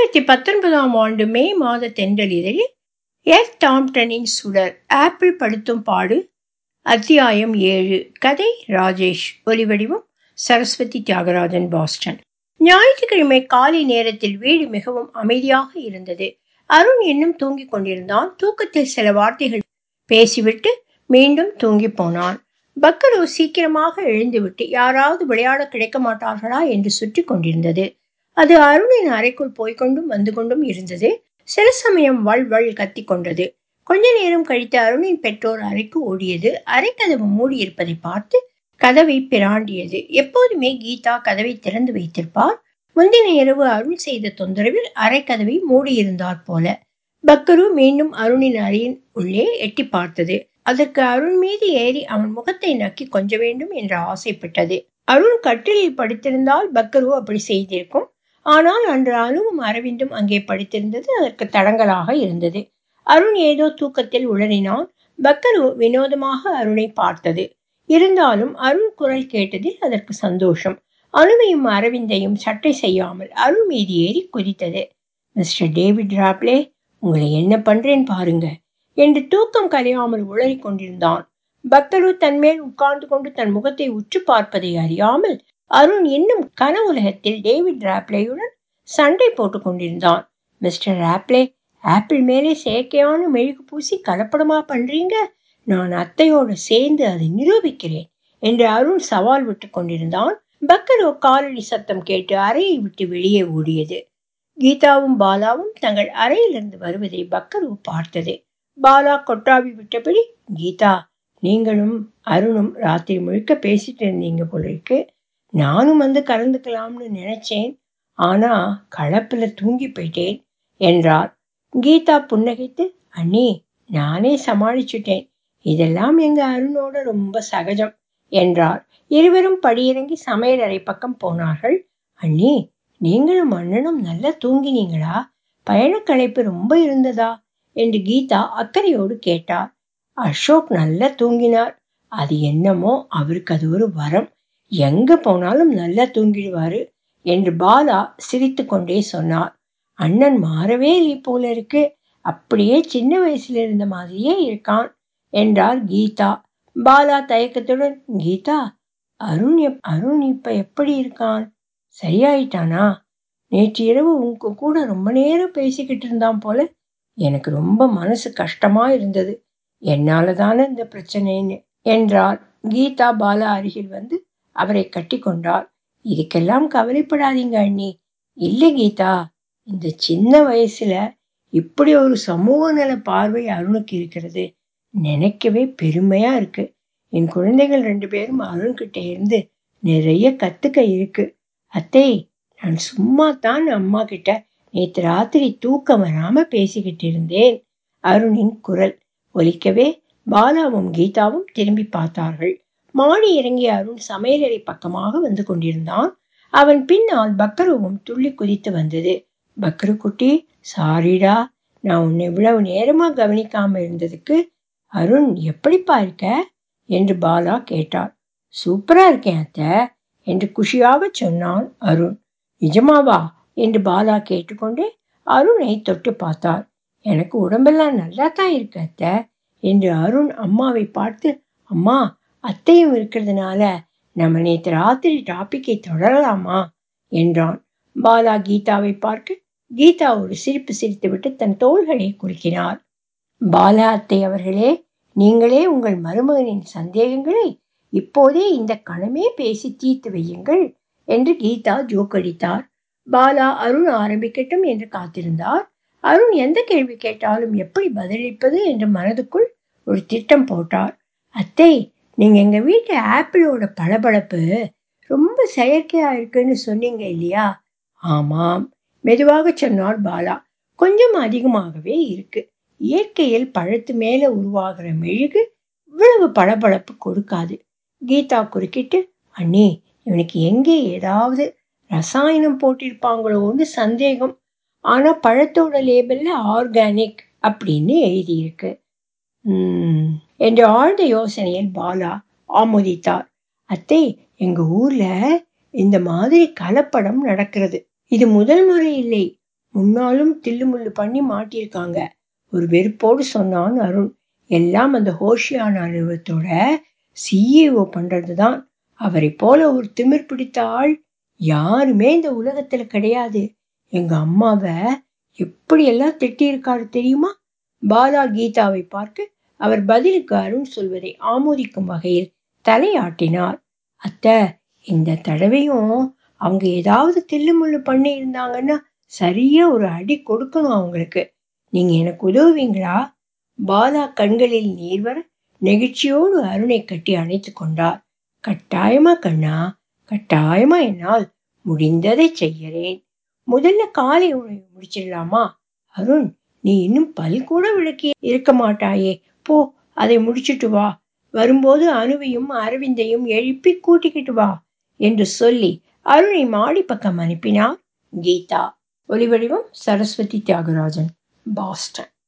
இரண்டாயிரத்தி பத்தொன்பதாம் ஆண்டு மே மாத தென்றல் இதழில் எஃப் டாம்டனின் சுடர் ஆப்பிள் படுத்தும் பாடு அத்தியாயம் ஏழு கதை ராஜேஷ் ஒலிவடிவம் சரஸ்வதி தியாகராஜன் பாஸ்டன் ஞாயிற்றுக்கிழமை காலை நேரத்தில் வீடு மிகவும் அமைதியாக இருந்தது அருண் இன்னும் தூங்கிக் கொண்டிருந்தான் தூக்கத்தில் சில வார்த்தைகள் பேசிவிட்டு மீண்டும் தூங்கி போனான் பக்கரோ சீக்கிரமாக எழுந்துவிட்டு யாராவது விளையாட கிடைக்க மாட்டார்களா என்று சுற்றி கொண்டிருந்தது அது அருணின் அறைக்குள் போய்கொண்டும் வந்து கொண்டும் இருந்தது சில சமயம் வள் வள் கத்தி கொண்டது கொஞ்ச நேரம் கழித்து அருணின் பெற்றோர் அறைக்கு ஓடியது அறைக்கதவு மூடியிருப்பதை பார்த்து கதவை பிராண்டியது எப்போதுமே கீதா கதவை திறந்து வைத்திருப்பார் முந்தின இரவு அருண் செய்த தொந்தரவில் அறைக்கதவை மூடியிருந்தார் போல பக்கரு மீண்டும் அருணின் அறையின் உள்ளே எட்டி பார்த்தது அதற்கு அருண் மீது ஏறி அவன் முகத்தை நக்கி கொஞ்ச வேண்டும் என்று ஆசைப்பட்டது அருண் கட்டிலில் படுத்திருந்தால் பக்கரு அப்படி செய்திருக்கும் ஆனால் அன்று அணுவும் அரவிந்தும் அங்கே படித்திருந்தது அதற்கு தடங்கலாக இருந்தது அருண் ஏதோ தூக்கத்தில் உளறினான் பக்கரு வினோதமாக அருணை பார்த்தது இருந்தாலும் அருண் குரல் கேட்டதில் அதற்கு சந்தோஷம் அணுவையும் அரவிந்தையும் சட்டை செய்யாமல் அருண் மீது ஏறி குதித்தது மிஸ்டர் டேவிட் ராப்லே உங்களை என்ன பண்றேன் பாருங்க என்று தூக்கம் கலையாமல் உளறி கொண்டிருந்தான் பக்தரு தன்மேல் உட்கார்ந்து கொண்டு தன் முகத்தை உற்று பார்ப்பதை அறியாமல் அருண் இன்னும் கனவுலகத்தில் டேவிட் ராப்லேயுடன் சண்டை போட்டுக் கொண்டிருந்தான் மிஸ்டர் ராப்லே ஆப்பிள் மேலே செயற்கையான மெழுகு பூசி கலப்படமா பண்றீங்க நான் அத்தையோடு சேர்ந்து அதை நிரூபிக்கிறேன் என்று அருண் சவால் விட்டு கொண்டிருந்தான் பக்கரோ காலடி சத்தம் கேட்டு அறையை விட்டு வெளியே ஓடியது கீதாவும் பாலாவும் தங்கள் அறையிலிருந்து வருவதை பக்கரு பார்த்தது பாலா கொட்டாவி விட்டபடி கீதா நீங்களும் அருணும் ராத்திரி முழுக்க பேசிட்டு இருந்தீங்க போல இருக்கு நானும் வந்து கலந்துக்கலாம்னு நினைச்சேன் ஆனா கலப்புல தூங்கி போயிட்டேன் என்றார் கீதா புன்னகைத்து அண்ணி நானே சமாளிச்சுட்டேன் இதெல்லாம் எங்க அருணோட ரொம்ப சகஜம் என்றார் இருவரும் படியிறங்கி சமையலறை பக்கம் போனார்கள் அண்ணி நீங்களும் அண்ணனும் நல்லா தூங்கினீங்களா பயணக்களைப்பு ரொம்ப இருந்ததா என்று கீதா அக்கறையோடு கேட்டார் அசோக் நல்லா தூங்கினார் அது என்னமோ அவருக்கு அது ஒரு வரம் எங்க போனாலும் நல்லா தூங்கிடுவாரு என்று பாலா சிரித்து கொண்டே சொன்னார் அண்ணன் மாறவே இல்லை போல இருக்கு அப்படியே சின்ன வயசுல இருந்த மாதிரியே இருக்கான் என்றார் கீதா பாலா தயக்கத்துடன் கீதா அருண் அருண் இப்ப எப்படி இருக்கான் சரியாயிட்டானா நேற்று இரவு உங்க கூட ரொம்ப நேரம் பேசிக்கிட்டு இருந்தான் போல எனக்கு ரொம்ப மனசு கஷ்டமா இருந்தது என்னால தானே இந்த பிரச்சனைன்னு என்றார் கீதா பாலா அருகில் வந்து அவரை கட்டி கொண்டார் இதுக்கெல்லாம் கவலைப்படாதீங்க அண்ணி இல்லை கீதா இந்த சின்ன வயசுல இப்படி ஒரு சமூக நல பார்வை அருணுக்கு இருக்கிறது நினைக்கவே பெருமையா இருக்கு என் குழந்தைகள் ரெண்டு பேரும் அருண்கிட்ட இருந்து நிறைய கத்துக்க இருக்கு அத்தை நான் சும்மா தான் அம்மா கிட்ட நேற்று ராத்திரி தூக்கம் வராம பேசிக்கிட்டு இருந்தேன் அருணின் குரல் ஒலிக்கவே பாலாவும் கீதாவும் திரும்பி பார்த்தார்கள் மாடி இறங்கிய அருண் சமையலறை பக்கமாக வந்து கொண்டிருந்தான் அவன் பின்னால் பக்கருவும் துள்ளி குதித்து வந்தது பக்கரு குட்டி சாரிடா நான் உன்னை இவ்வளவு நேரமா கவனிக்காம இருந்ததுக்கு அருண் எப்படிப்பா இருக்க என்று பாலா கேட்டார் சூப்பரா இருக்கேன் அத்த என்று குஷியாக சொன்னான் அருண் நிஜமாவா என்று பாலா கேட்டுக்கொண்டே அருணை தொட்டு பார்த்தார் எனக்கு உடம்பெல்லாம் நல்லா தான் இருக்கு அத்த என்று அருண் அம்மாவை பார்த்து அம்மா அத்தையும் இருக்கிறதுனால நம்ம நேற்று ராத்திரி டாபிக்கை தொடரலாமா என்றான் பாலா கீதாவை பார்க்க கீதா ஒரு சிரிப்பு சிரித்துவிட்டு தன் தோள்களை குலுக்கினார் பாலா அத்தை அவர்களே நீங்களே உங்கள் மருமகனின் சந்தேகங்களை இப்போதே இந்த கணமே பேசி தீர்த்து வையுங்கள் என்று கீதா ஜோக்கடித்தார் பாலா அருண் ஆரம்பிக்கட்டும் என்று காத்திருந்தார் அருண் எந்த கேள்வி கேட்டாலும் எப்படி பதிலளிப்பது என்று மனதுக்குள் ஒரு திட்டம் போட்டார் அத்தை நீங்க எங்க வீட்டு ஆப்பிளோட பளபளப்பு ரொம்ப செயற்கையா இருக்குன்னு சொன்னீங்க இல்லையா ஆமாம் மெதுவாக சொன்னார் பாலா கொஞ்சம் அதிகமாகவே இருக்கு இயற்கையில் பழத்து மேல உருவாகிற மெழுகு இவ்வளவு பளபளப்பு கொடுக்காது கீதா குறுக்கிட்டு அண்ணி இவனுக்கு எங்கே ஏதாவது ரசாயனம் போட்டிருப்பாங்களோன்னு சந்தேகம் ஆனா பழத்தோட லேபிள்ல ஆர்கானிக் அப்படின்னு எழுதியிருக்கு உம் என்று ஆழ்ந்த யோசனையில் பாலா ஆமோதித்தார் அத்தை எங்க ஊர்ல இந்த மாதிரி கலப்படம் நடக்கிறது இது முதல் முறை இல்லை முன்னாலும் தில்லுமுள்ளு பண்ணி மாட்டியிருக்காங்க ஒரு வெறுப்போடு சொன்னான் அருண் எல்லாம் அந்த ஹோஷியான அலுவலகத்தோட சிஇஓ பண்றது தான் அவரை போல ஒரு திமிர் பிடித்த ஆள் யாருமே இந்த உலகத்துல கிடையாது எங்க அம்மாவை எப்படியெல்லாம் திட்டியிருக்காரு தெரியுமா பாலா கீதாவை பார்க்க அவர் பதிலுக்கு அருண் சொல்வதை ஆமோதிக்கும் வகையில் தலையாட்டினார் அத்தை இந்த தடவையும் அவங்க ஏதாவது தில்லுமுள்ளு பண்ணி இருந்தாங்கன்னா சரியா ஒரு அடி கொடுக்கணும் அவங்களுக்கு நீங்க எனக்கு உதவுவீங்களா பாலா கண்களில் நீர் வர நெகிழ்ச்சியோடு அருணை கட்டி அணைத்து கொண்டார் கட்டாயமா கண்ணா கட்டாயமா என்னால் முடிந்ததை செய்கிறேன் முதல்ல காலை உணவை முடிச்சிடலாமா அருண் நீ இன்னும் பல் கூட விளக்கி இருக்க மாட்டாயே போ அதை முடிச்சிட்டு வா வரும்போது அனுவையும் அரவிந்தையும் எழுப்பி கூட்டிக்கிட்டு வா என்று சொல்லி அருணை மாடி பக்கம் அனுப்பினார் கீதா ஒலிவடிவம் சரஸ்வதி தியாகராஜன் பாஸ்டன்